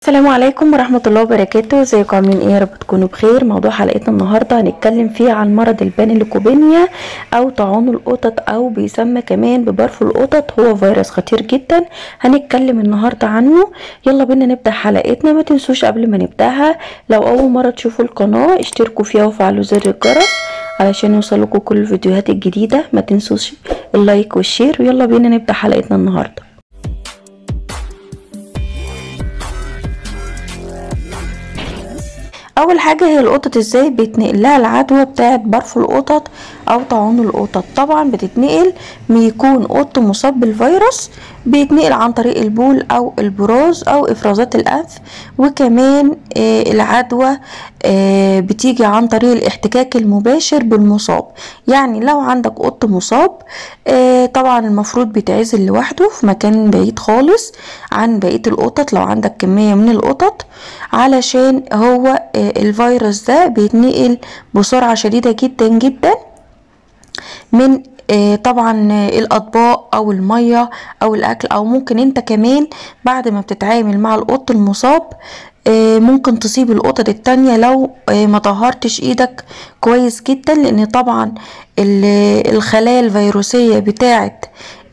السلام عليكم ورحمة الله وبركاته ازيكم عاملين ايه يا رب تكونوا بخير موضوع حلقتنا النهاردة هنتكلم فيه عن مرض البانيلوكوبينيا او طاعون القطط او بيسمى كمان ببرف القطط هو فيروس خطير جدا هنتكلم النهاردة عنه يلا بينا نبدأ حلقتنا ما تنسوش قبل ما نبدأها لو اول مرة تشوفوا القناة اشتركوا فيها وفعلوا زر الجرس علشان يوصلكوا كل الفيديوهات الجديدة ما تنسوش اللايك والشير ويلا بينا نبدأ حلقتنا النهارده اول حاجه هي القطط ازاي بيتنقل لها العدوى بتاعه برف القطط او طاعون القطط طبعا بتتنقل بيكون قط مصاب بالفيروس بيتنقل عن طريق البول او البراز او افرازات الانف وكمان آه العدوى آه بتيجي عن طريق الاحتكاك المباشر بالمصاب يعني لو عندك قط مصاب آه طبعا المفروض بيتعزل لوحده في مكان بعيد خالص عن بقيه القطط لو عندك كميه من القطط علشان هو الفيروس ده بيتنقل بسرعه شديده جدا جدا من طبعا الاطباق او الميه او الاكل او ممكن انت كمان بعد ما بتتعامل مع القط المصاب ممكن تصيب القطط التانية لو ما طهرتش ايدك كويس جدا لان طبعا الخلايا الفيروسية بتاعت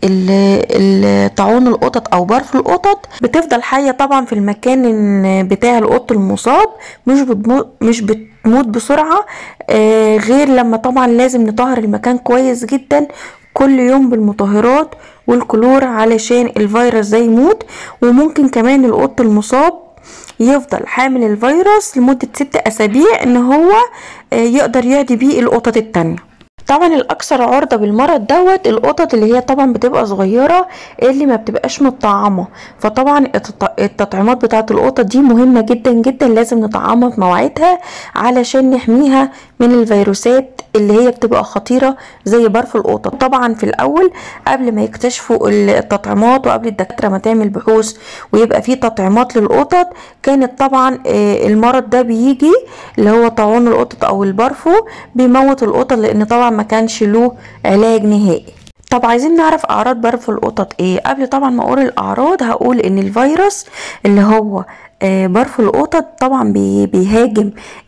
طاعون القطط او برف القطط بتفضل حيه طبعا في المكان بتاع القط المصاب مش مش بتموت بسرعه آه غير لما طبعا لازم نطهر المكان كويس جدا كل يوم بالمطهرات والكلور علشان الفيروس ده يموت وممكن كمان القط المصاب يفضل حامل الفيروس لمدة ست أسابيع إن هو آه يقدر يعدي بيه القطط التانية طبعا الاكثر عرضه بالمرض دوت القطط اللي هي طبعا بتبقى صغيره اللي ما بتبقاش متطعمه فطبعا التطعيمات بتاعه القطط دي مهمه جدا جدا لازم نطعمها في مواعيدها علشان نحميها من الفيروسات اللي هي بتبقى خطيره زي برف القطط طبعا في الاول قبل ما يكتشفوا التطعيمات وقبل الدكاتره ما تعمل بحوث ويبقى في تطعيمات للقطط كانت طبعا المرض ده بيجي اللي هو طاعون القطط او البرفو بيموت القطط لان طبعا ما كانش له علاج نهائي طب عايزين نعرف اعراض برف القطط ايه قبل طبعا ما اقول الاعراض هقول ان الفيروس اللي هو برف القطط طبعا بيهاجم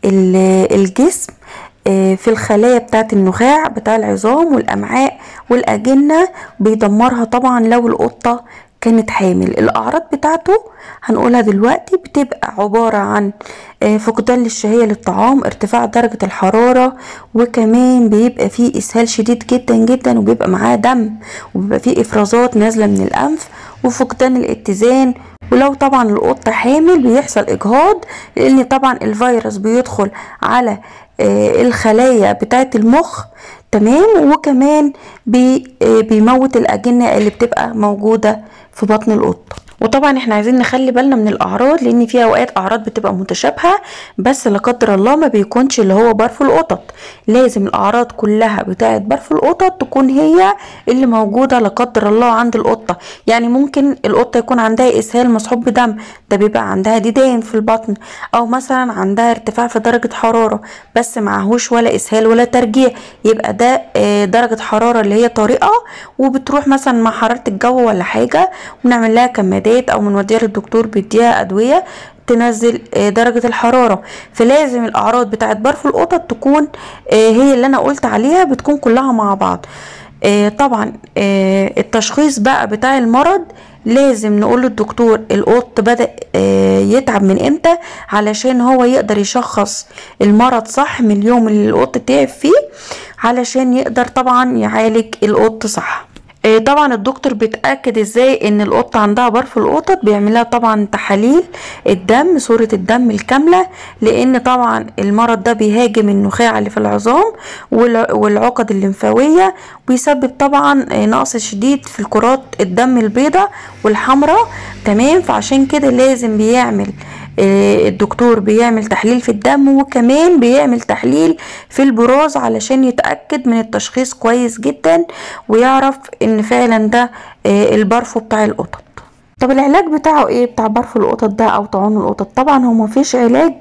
الجسم في الخلايا بتاعه النخاع بتاع العظام والامعاء والاجنه بيدمرها طبعا لو القطه كانت حامل الاعراض بتاعته هنقولها دلوقتي بتبقى عباره عن فقدان للشهيه للطعام ارتفاع درجه الحراره وكمان بيبقى فيه اسهال شديد جدا جدا وبيبقى معاه دم وبيبقى فيه افرازات نازله من الانف وفقدان الاتزان ولو طبعا القطه حامل بيحصل اجهاض لان طبعا الفيروس بيدخل على الخلايا بتاعه المخ تمام وكمان بي بيموت الاجنه اللي بتبقى موجوده في بطن القطه وطبعا احنا عايزين نخلي بالنا من الاعراض لان في اوقات اعراض بتبقى متشابهه بس لا قدر الله ما بيكونش اللي هو برف القطط لازم الاعراض كلها بتاعه برف القطط تكون هي اللي موجوده لا قدر الله عند القطه يعني ممكن القطه يكون عندها اسهال مصحوب بدم ده بيبقى عندها ديدان في البطن او مثلا عندها ارتفاع في درجه حراره بس معهوش ولا اسهال ولا ترجيع يبقى ده درجه حراره اللي هي طارئه وبتروح مثلا مع حراره الجو ولا حاجه ونعمل لها كمادات او بنوديها للدكتور بيديها ادويه تنزل درجة الحرارة فلازم الأعراض بتاعت برف القطط تكون هي اللي أنا قلت عليها بتكون كلها مع بعض طبعا التشخيص بقى بتاع المرض لازم نقول للدكتور القط بدأ يتعب من امتى علشان هو يقدر يشخص المرض صح من اليوم اللي القط تعب فيه علشان يقدر طبعا يعالج القط صح طبعا الدكتور بيتاكد ازاي ان القطه عندها برف القطط بيعملها طبعا تحاليل الدم صوره الدم الكامله لان طبعا المرض ده بيهاجم النخاع اللي في العظام والعقد الليمفاويه بيسبب طبعا نقص شديد في الكرات الدم البيضاء والحمراء تمام فعشان كده لازم بيعمل الدكتور بيعمل تحليل في الدم وكمان بيعمل تحليل في البراز علشان يتأكد من التشخيص كويس جدا ويعرف ان فعلا ده البرفو بتاع القطط طب العلاج بتاعه ايه بتاع برف القطط ده او طاعون القطط طبعا هو مفيش علاج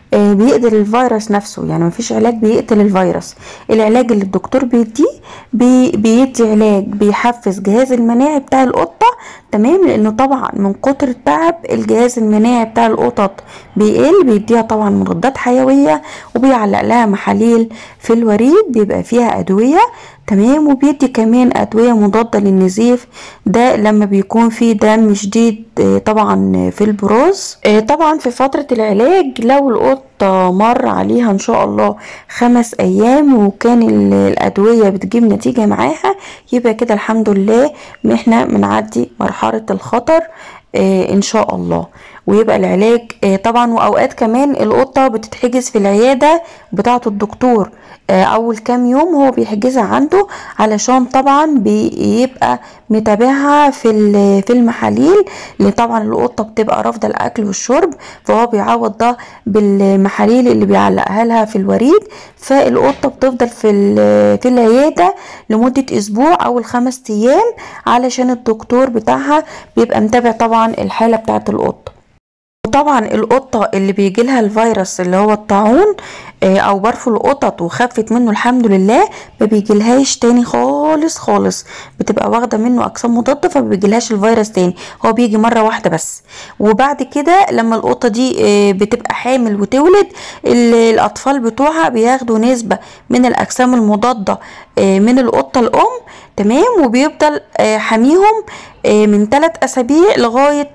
آه، بيقتل الفيروس نفسه يعني مفيش علاج بيقتل الفيروس العلاج اللي الدكتور بيديه بي بيدي علاج بيحفز جهاز المناعي بتاع القطة تمام لانه طبعا من كتر التعب الجهاز المناعي بتاع القطط بيقل بيديها طبعا مضادات حيوية وبيعلق لها محاليل في الوريد بيبقى فيها ادوية تمام وبيدي كمان ادوية مضادة للنزيف ده لما بيكون في دم شديد آه، طبعا في البروز آه، طبعا في فترة العلاج لو القطة مر عليها ان شاء الله خمس ايام وكان ال- الادوية بتجيب نتيجة معاها يبقى كده الحمد لله ان احنا بنعدي مرحلة الخطر آه، ان شاء الله ويبقى العلاج آه، طبعا واوقات كمان القطة بتتحجز في العيادة بتاعة الدكتور آه، اول كام يوم هو بيحجزها عنده علشان طبعا بيبقى متابعها في ال- في المحاليل اللي طبعا القطه بتبقى رافضه الاكل والشرب فهو بيعوض ده بالمحاليل اللي بيعلقها لها في الوريد فالقطه بتفضل في ال- في العياده لمده اسبوع او الخمس ايام علشان الدكتور بتاعها بيبقى متابع طبعا الحاله بتاعه القطه وطبعا القطة اللي بيجي لها الفيروس اللي هو الطاعون آه، او برفو القطط وخفت منه الحمد لله ما بيجيلهاش تاني خالص خالص بتبقى واخدة منه اجسام مضادة فما بيجيلهاش الفيروس تاني هو بيجي مرة واحدة بس وبعد كده لما القطة دي آه، بتبقى حامل وتولد ال- الاطفال بتوعها بياخدوا نسبة من الاجسام المضادة آه، من القطة الام تمام وبيفضل آه، حاميهم آه، من 3 اسابيع لغايه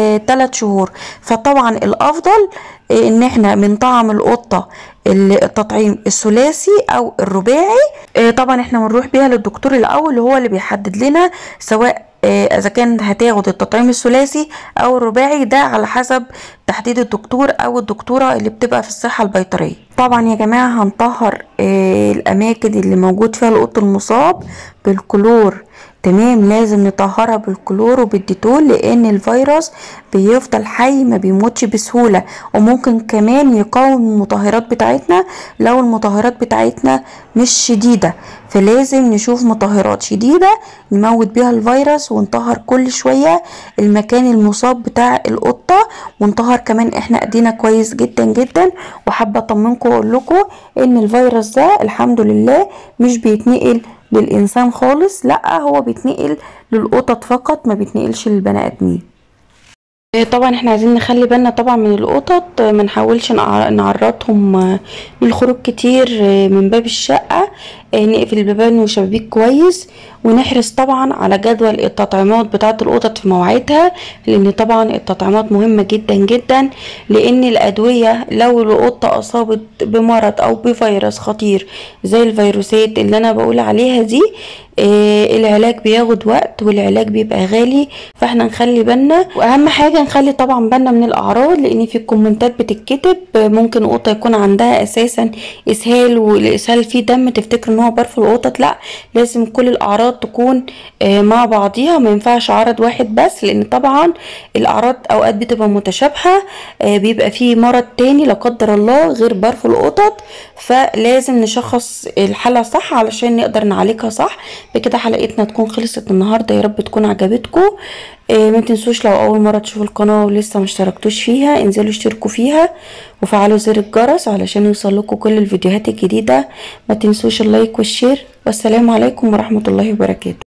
3 شهور فطبعا الافضل آه، ان احنا بنطعم القطه ال- التطعيم الثلاثي او الرباعي آه، طبعا احنا بنروح بيها للدكتور الاول هو اللي بيحدد لنا سواء آه، اذا كان هتاخد التطعيم الثلاثي او الرباعي ده على حسب تحديد الدكتور او الدكتوره اللي بتبقى في الصحه البيطريه طبعا يا جماعه هنطهر آه، الاماكن اللي موجود فيها القط المصاب بالكلور تمام لازم نطهرها بالكلور وبالديتول لان الفيروس بيفضل حي ما بيموتش بسهولة وممكن كمان يقاوم المطهرات بتاعتنا لو المطهرات بتاعتنا مش شديدة فلازم نشوف مطهرات شديدة نموت بيها الفيروس ونطهر كل شوية المكان المصاب بتاع القطة ونطهر كمان احنا ايدينا كويس جدا جدا وحابة اطمنكم واقول لكم ان الفيروس ده الحمد لله مش بيتنقل للإنسان خالص لأ هو بيتنقل للقطط فقط ما بيتنقلش للبني آدمين آه، طبعا احنا عايزين نخلي بالنا طبعا من القطط آه، ما نحاولش نع- نعرضهم آه، للخروج كتير آه، من باب الشقة آه، نقفل البيبان والشبابيك كويس ونحرص طبعا على جدول التطعيمات بتاعة القطط في مواعيدها لان طبعا التطعيمات مهمة جدا جدا لان الادوية لو القطة اصابت بمرض او بفيروس خطير زي الفيروسات اللي انا بقول عليها دي آه، العلاج بياخد وقت والعلاج بيبقى غالي فاحنا نخلي بالنا واهم حاجه نخلي طبعا بالنا من الاعراض لان في الكومنتات بتتكتب آه، ممكن قطه يكون عندها اساسا اسهال والاسهال فيه دم تفتكر ان هو برف القطط لا لازم كل الاعراض تكون آه، مع بعضيها ما ينفعش عرض واحد بس لان طبعا الاعراض اوقات بتبقى متشابهه آه، بيبقى فيه مرض تاني لا قدر الله غير برف القطط فلازم نشخص الحاله صح علشان نقدر نعالجها صح بكده حلقتنا تكون خلصت النهارده يا رب تكون عجبتكم آه، ما تنسوش لو اول مره تشوفوا القناه ولسه ما اشتركتوش فيها انزلوا اشتركوا فيها وفعلوا زر الجرس علشان يوصل لكم كل الفيديوهات الجديده ما تنسوش اللايك والشير والسلام عليكم ورحمه الله وبركاته